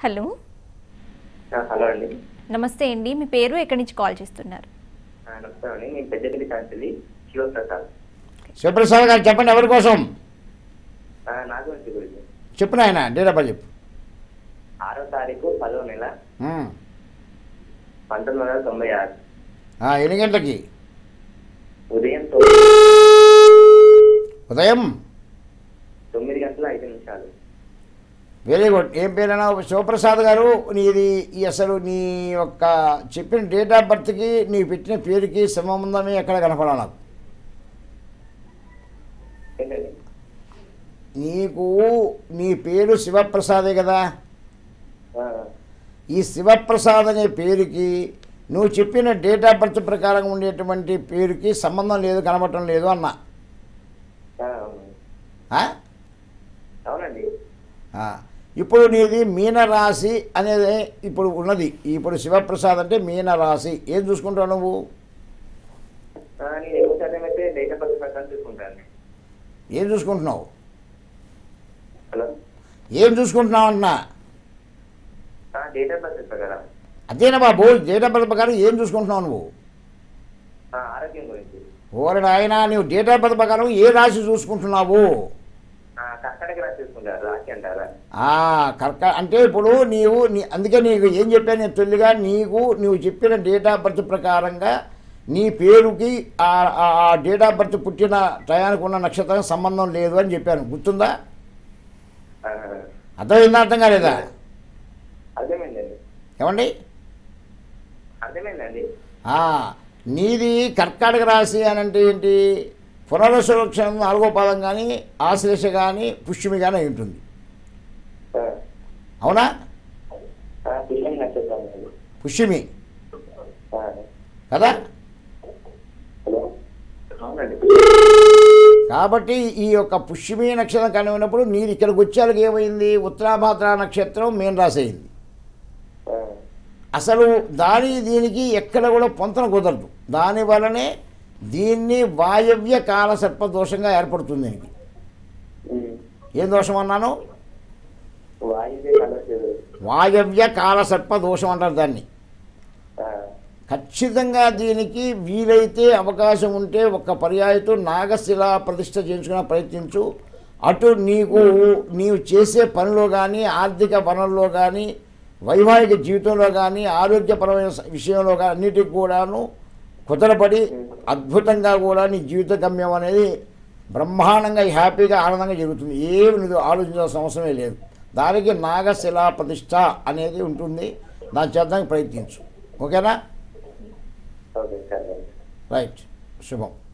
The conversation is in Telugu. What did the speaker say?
హలో ఆ, హలో అండి నమస్తే అండి మీ పేరు ఎక్కడి నుంచి కాల్ చేస్తున్నారు ఆ, నమస్కారం అండి నేను పెద్దపల్లి శాంతిది శివప్రసాద్ శివప్రసాద్ గారు చెప్పండి ఎవరి కోసం ఆ, నా గురించి గురించి చెప్పు నాయన డేట్ ఆఫ్ బర్త్ చెప్పు ఆరో తారీఖు పదో నెల ఉమ్. పంతొమ్మిది వందల తొంభై ఆరు ఆ, ఎన్ని గంటలకి ఉదయం తొమ్మిది ఉదయం తొమ్మిది గంటల ఐదు నిమిషాలు వెరీ గుడ్ ఏం పేరైనా శివప్రసాద్ గారు నీది ఈ అసలు నీ యొక్క చెప్పిన డేట్ ఆఫ్ బర్త్కి నీ పెట్టిన పేరుకి సంబంధమే ఎక్కడ కనపడాలి నాకు ఏంటండి నీకు నీ పేరు శివప్రసాదే కదా ఆ, ఈ శివప్రసాద్ అనే పేరుకి నువ్వు చెప్పిన డేట్ ఆఫ్ బర్త్ ప్రకారం ఉండేటువంటి పేరుకి సంబంధం లేదు కనబడటం లేదు అన్నా ఆ, అవును. ఆ? అవునండి ఆ. ఇప్పుడు నీది మీనరాశి అనేది ఇప్పుడు ఉన్నది ఇప్పుడు శివప్రసాద్ అంటే మీనరాశి ఏం చూసుకుంటావు నువ్వు ఆ, నేను ఎక్కువ శాతం అయితే డేట్ ఆఫ్ బర్త్ ప్రకారం చూసుకుంటాను ఏం చూసుకుంటున్నావు హలో ఏం చూసుకుంటున్నావు అంటున్నా ఆ, డేట్ ఆఫ్ బర్త్ ప్రకారం అదేనా బాబు డేట్ ఆఫ్ బర్త్ ప్రకారం ఏం చూసుకుంటున్నావు నువ్వు ఆ, ఆరోగ్యం గురించి ఓరడు ఆయన నువ్వు డేట్ ఆఫ్ బర్త్ ప్రకారం ఏ రాశి చూసుకుంటున్నావు ఆ, కర్కాటక రాసి చూసుకుంటారు రాశి అంటారా ఆ, కర్క అంటే ఇప్పుడు నీవు నీ అందుకే నీకు ఏం చెప్పాను నేను తొలిగా నీకు నువ్వు చెప్పిన డేట్ ఆఫ్ బర్త్ ప్రకారంగా నీ పేరుకి ఆ ఆ- ఆ డేట్ ఆఫ్ బర్త్ పుట్టిన టయానికి ఉన్న నక్షత్రం సంబంధం లేదు అని చెప్పాను గుర్తుందా ఆ, అర్థమైందా అర్థం కాలేదా అర్థమైందండి ఏమండి అర్థమైందండి ఆ, నీది కర్కాటక రాశి అని అంటే ఏంటి పునరుసరక్షణ నాలుగో పాదం కానీ ఆశ్లేష కానీ పుష్యమి కానీ అయి ఉంటుంది ఆ, అవునా ఆ, పుష్యం నక్షత్రం అండి. పుష్యమి ఆ, కదా హలో అవునండి కాబట్టి ఈ యొక్క పుష్యమి నక్షత్రం కనిపినప్పుడు నీరు ఇక్కడికి వచ్చేళ్ళకి ఏమైంది ఉత్తరాభాద్ర నక్షత్రం మెయిన్ రాసి అయింది ఆ, అసలు దాని దీనికి ఎక్కడ కూడా పొంతన కుదరదు దాని వలనే దీన్ని వాయవ్య కాల సర్ప దోషంగా ఏర్పడుతుంది దీనికి ఉమ్. ఏం దోషం అన్నాను వాయువే కలర్లేదు వాయవ్య కాల సర్ప దోషం అంటారు దాన్ని ఆ, ఖచ్చితంగా దీనికి వీలైతే అవకాశం ఉంటే ఒక్క పర్యాయతో నాగశిలా ప్రతిష్ఠ చేయించుకునే ప్రయత్నించు అటు నీకు నీవు చేసే పనిలో కానీ ఆర్థిక వనరుల్లో కానీ వైవాహిక జీవితంలో కానీ ఆరోగ్యపరమైన స- విషయంలో కానీ అన్నిటికి కూడాను కుదరపడి అద్భుతంగా కూడా నీ జీవిత గమ్యం అనేది బ్రహ్మాండంగా హ్యాపీగా ఆనందంగా జరుగుతుంది ఏమి నువ్వు ఆలోచించాల్సిన అవసరమే లేదు దానికి నాగశిలా ప్రతిష్ఠ అనేది ఉంటుంది దాని చేద్దానికి ప్రయత్నించు ఓకేనా ఓకే సరే రైట్ శుభం